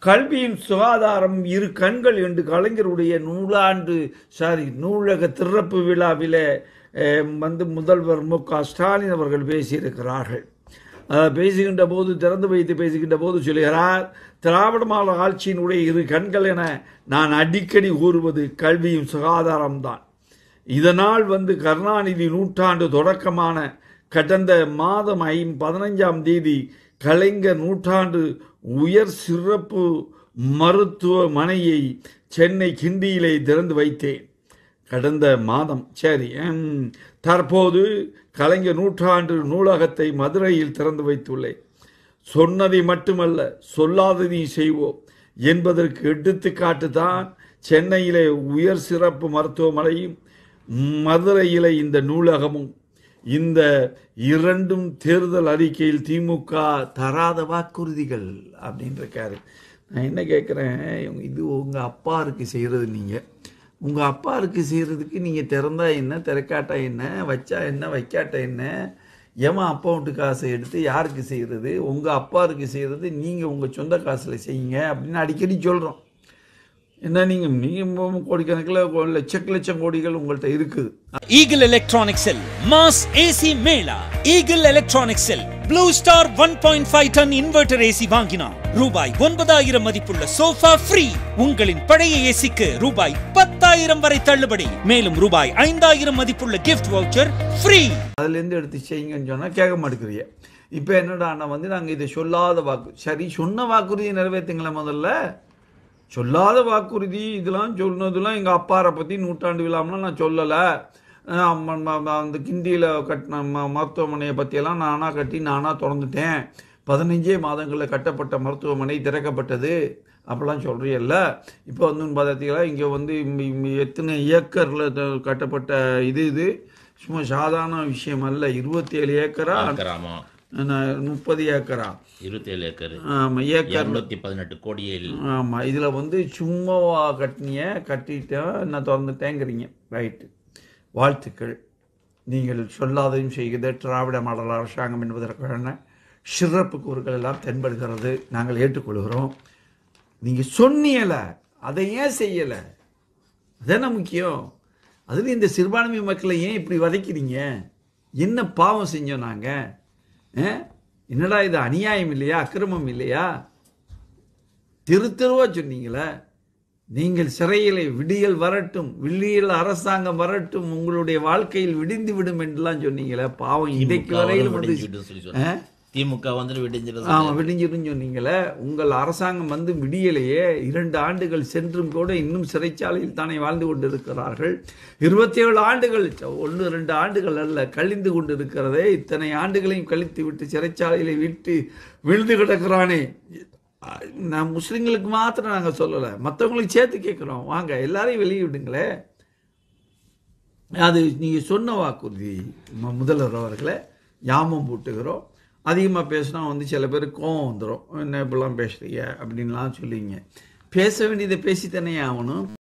கல்வியின் சுகாதாரம் இரு கண்கள் என்று கலைஞருடைய நூலாண்டு சாரி நூலக திறப்பு விழாவிலே அஹ், வந்து முதல்வர் மு க ஸ்டாலின் அவர்கள் பேசியிருக்கிறார்கள் அஹ், பேசுகின்ற போது திறந்து வைத்து பேசுகின்ற போது சொல்கிறார் திராவிட மாடல் ஆட்சியினுடைய இரு கண்கள் என நான் அடிக்கடி கூறுவது கல்வியும் சுகாதாரம்தான் இதனால் வந்து கருணாநிதி நூற்றாண்டு தொடக்கமான கடந்த மாதம் ஐ பதினைஞ்சாம் தேதி கலைஞர் நூற்றாண்டு உயர் சிறப்பு மருத்துவமனையை சென்னை கிண்டியிலே திறந்து வைத்தேன் கடந்த மாதம் சரி ம், தற்போது கலைஞர் நூற்றாண்டு நூலகத்தை மதுரையில் திறந்து வைத்துள்ளேன் சொன்னதை மட்டுமல்ல சொல்லாததையும் செய்வோம் என்பதற்கு எடுத்துக்காட்டு தான் சென்னையிலே உயர் சிறப்பு மருத்துவமனையும் மதுரையிலே இந்த நூலகமும் இந்த இரண்டும் தேர்தல் அறிக்கையில் திமுக தராத வாக்குறுதிகள் அப்படின்னு இருக்காரு நான் என்ன கேட்குறேன் இது உங்கள் அப்பாருக்கு செய்கிறது நீங்கள் உங்கள் அப்பாருக்கு செய்கிறதுக்கு நீங்கள் திறந்தா என்ன திறக்காட்டா என்ன வச்சா என்ன வைக்காட்டா என்ன ஏமா அப்பா வீட்டு காசை எடுத்து யாருக்கு செய்கிறது உங்கள் அப்பாருக்கு செய்கிறது நீங்கள் உங்கள் சொந்த காசில் செய்யுங்க அப்படின்னு அடிக்கடி சொல்கிறோம் என்ன நீங்கள் நீங்கள் கோடிக்கணக்கில் லட்சக்கு லட்சம் கோடிகள் உங்கள்கிட்ட இருக்குது Eagle Electronic Cell Mass AC Mela Eagle Electronic Cell Blue Star 1.5 tonne inverter AC வாங்கினார் ரூபாய் ஒன்பதாயிரம் மதிப்புள்ள சோஃபா ஃப்ரீ உங்களின் பழைய ஏசிக்கு ரூபாய் பத்தாயிரம் வரை தள்ளுபடி மேலும் ரூபாய் ஐந்தாயிரம் மதிப்புள்ள கிஃப்ட் வவுச்சர் ஃப்ரீ அதுலேருந்து எடுத்து செய்யுங்கன்னு சொன்னால் கேட்க மாட்டேங்கிறீங்க இப்போ என்னடான்னா வந்து நாங்கள் இதை சொல்லாத வாக்கு சரி சொன்ன வாக்குறுதியை நிறைவேற்றுங்களேன் முதல்ல சொல்லாத வாக்குறுதி இதெல்லாம் சொன்னதெல்லாம் எங்கள் அப்பாரை பற்றி நூற்றாண்டு விழாம்லாம் நான் சொல்லலை அந்த கிண்டியில் கட்டின ம- மருத்துவமனையை பற்றியெல்லாம் நானாக கட்டி நானாக திறந்துட்டேன் பதினஞ்சே மாதங்களில் கட்டப்பட்ட மருத்துவமனை திறக்கப்பட்டது அப்படிலாம் சொல்கிறீல்ல இப்போ வந்து பார்த்தீங்களா இங்கே வந்து இம்ம- இம்ம எத்தனை ஏக்கரில் கட்டப்பட்ட இது இது சும்மா சாதாரண விஷயம் அல்ல இருபத்தேழு ஏக்கரா ஏக்கராமா முப்பது ஏக்கரா இருபத்தேழு ஏக்கர் ஆமாம் ஏக்கர் இருநூத்தி பதினெட்டு கோடியில் ஆமாம் இதில் வந்து சும்மாவா கட்டினிய கட்டிட்டேன் நான் திறந்துட்டேங்கிறீங்க ரைட்டு வாழ்த்துக்கள் நீங்கள் சொல்லாதையும் செய்கிற திராவிட மாடல் அரசாங்கம் என்பதற்கான சிறப்பு கூறுகள் எல்லாம் தென்படுகிறது நாங்கள் ஏற்றுக்கொள்கிறோம் நீங்கள் சொன்னீங்கல அதை ஏன் செய்யலை அதானே முக்கியம் அதில் இந்த சிறுபான்மை மக்களை ஏன் இப்படி வதைக்கிறீங்க என்ன பாவம் செஞ்சோம் நாங்கள் என்னடா இது அநியாயம் இல்லையா அக்கிரமம் இல்லையா தெரு தெருவா சொன்னீங்களே நீங்கள் சிறையிலே விடியல் வரட்டும் விடியல் அரசாங்கம் வரட்டும் உங்களுடைய வாழ்க்கையில் விடிந்து விடும் என்றெல்லாம் சொன்னீங்களே பாவம் இன்றைக்கு வரையிலும் வந்து விடிஞ்சுட்டு சொல்லி சொன்னாங்க. திமுக வந்து விடிஞ்சிருது ஆமா விடிஞ்சிரும் சொன்னீங்களே உங்கள் அரசாங்கம் வந்து விடியலையே இரண்டு ஆண்டுகள் சென்றும் கூட இன்னும் சிறைச்சாலையில் தானே வாழ்ந்து கொண்டிருக்கிறார்கள் இருபத்தி ஏழு ஆண்டுகள் ஒன்று ரெண்டு ஆண்டுகள் அல்ல கழிந்து கொண்டிருக்கிறதே இத்தனை ஆண்டுகளையும் கழித்து விட்டு சிறைச்சாலையில விட்டு விழுந்து கிடக்கிறானே நான் முஸ்லிம்களுக்கு மாத்திரம் நாங்கள் சொல்லலை மற்றவங்களுக்கு சேர்த்து கேட்குறோம் வாங்க எல்லாரையும் வெளியே விடுங்களே அது நீங்கள் சொன்ன வாக்குறுதி ம- முதல்வர் அவர்களே யாமம் போட்டுக்கிறோம் அதிகமாக பேசினா வந்து சில பேர் கோவம் வந்துடும் என்ன இப்படிலாம் பேசுறீங்க அப்படின்லாம் சொல்லுவீங்க பேச வேண்டியதை பேசித்தானே ஆகணும்